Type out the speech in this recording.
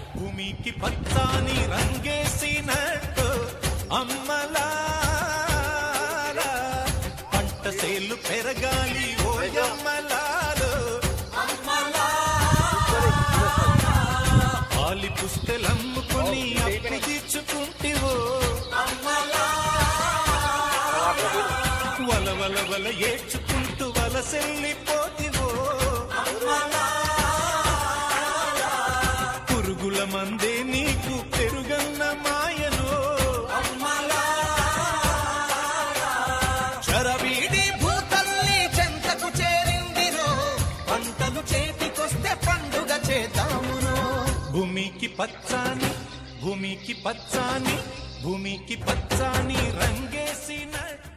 భూమికి పచ్చాని రంగేసినట్టు అమ్మలారా పంట సేలు పెరగాలి ఓయమ్మలారు పాలి పుస్తెలమ్ముకొని అప్పు తీర్చుకుంటివో వల వల వల ఏడ్చుకుంటూ వలసెల్లిపోతివో పురుగుల మందే నీకు పెరుగన్న మాయను చరవీడి భూతల్లి చెంతకు చేరిందిరో పంటలు చేతికొస్తే పండుగ చేద్దామునో భూమికి పచ్చాని భూమికి పచ్చాని భూమికి పచ్చాని రంగేసినట్టు